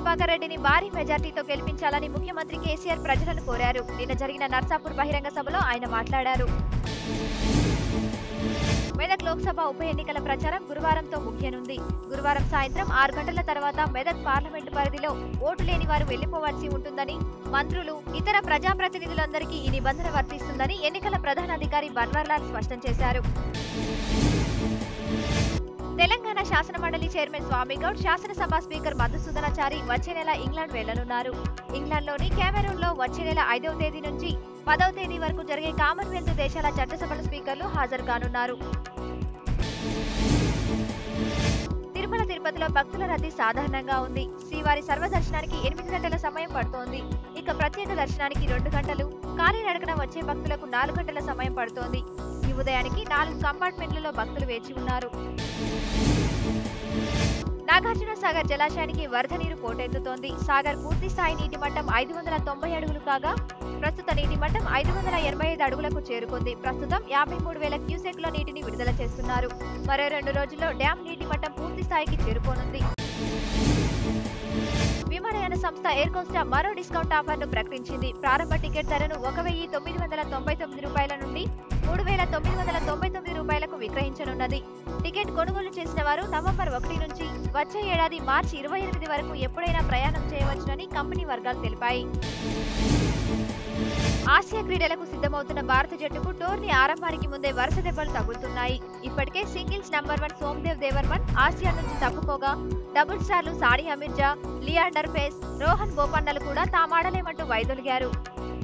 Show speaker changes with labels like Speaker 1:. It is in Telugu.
Speaker 1: ప్రభాకర్ రెడ్డిని భారీ మెజార్టీతో గెలిపించాలని ముఖ్యమంత్రి కేసీఆర్ ప్రజలను కోరారు నిన్న జరిగిన నర్సాపూర్ బహిరంగ సభలో ఆయన మాట్లాడారు మెదక్ లోక్సభ ఉప ఎన్నికల ప్రచారం గురువారంతో ముగియనుంది గురువారం సాయంత్రం ఆరు గంటల తర్వాత మెదక్ పార్లమెంటు పరిధిలో ఓటు లేని వారు వెళ్లిపోవాల్సి ఉంటుందని మంత్రులు ఇతర ప్రజాప్రతినిధులందరికీ ఈ నిబంధన వర్తిస్తుందని ఎన్నికల ప్రధానాధికారి బన్వర్లాల్ స్పష్టం చేశారు తెలంగాణ శాసనమండలి చైర్మన్ స్వామిగౌడ్ శాసనసభ స్పీకర్ మధుసూదనాచారి వచ్చే నెల ఇంగ్లాండ్ వెళ్లనున్నారు ఇంగ్లాండ్లోని కెమెరూన్ లో వచ్చే నెల ఐదవ తేదీ నుంచి పదవ తేదీ వరకు జరిగే కామన్వెల్త్ దేశాల చట్టసభల స్పీకర్లు హాజరు కానున్నారు తిరుమల తిరుపతిలో భక్తుల రద్దీ సాధారణంగా ఉంది శ్రీవారి సర్వదర్శనానికి ఎనిమిది గంటల సమయం పడుతోంది ఇక ప్రత్యేక దర్శనానికి రెండు గంటలు కాలినడకన వచ్చే భక్తులకు నాలుగు గంటల సమయం పడుతోంది ఈ ఉదయానికి నాలుగు కంపార్ట్మెంట్లలో భక్తులు వేచి ఉన్నారు నాగార్జున సాగర్ జలాశయానికి వరద నీరు పోటెత్తుతోంది సాగర్ పూర్తి స్థాయి నీటి మట్టం ఐదు వందల తొంభై అడుగులు కాగా ప్రస్తుత నీటి మట్టం ఐదు వందల ఎనభై ఐదు అడుగులకు చేరుకుంది ప్రస్తుతం యాభై మూడు వేల క్యూసెక్ల నీటిని విడుదల చేస్తున్నారు మరో రెండు రోజుల్లో డ్యాం నీటి మట్టం పూర్తి స్థాయికి చేరుకోనుంది విమానయాన సంస్థ ఎయిర్ కోస్టా మరో డిస్కౌంట్ ఆఫర్ను ప్రకటించింది ప్రారంభ టికెట్ ధరను ఒక వెయ్యి తొమ్మిది వందల తొంభై తొమ్మిది రూపాయల నుండి మూడు వేల తొమ్మిది వందల తొంభై తొమ్మిది రూపాయలకు విక్రయించనున్నది టికెట్ కొనుగోలు చేసిన వారు నవంబర్ ఒకటి నుంచి వచ్చే ఏడాది మార్చి ఇరవై ఎనిమిది వరకు ఎప్పుడైనా ప్రయాణం చేయవచ్చునని కంపెనీ వర్గాలు తెలిపాయి ఆసియా క్రీడలకు సిద్ధమవుతున్న భారత జట్టుకు టోర్నీ ఆరంభానికి ముందే వరుస దెబ్బలు తగులుతున్నాయి ఇప్పటికే singles number one Somdev Devvarman Asia నుంచి తప్పుకోగా డబుల్ స్టార్లు సానియా మిర్జా లియాండర్ పేస్ రోహన్ బోపన్నలు కూడా తామాడలేమంటూ వైదొలిగారు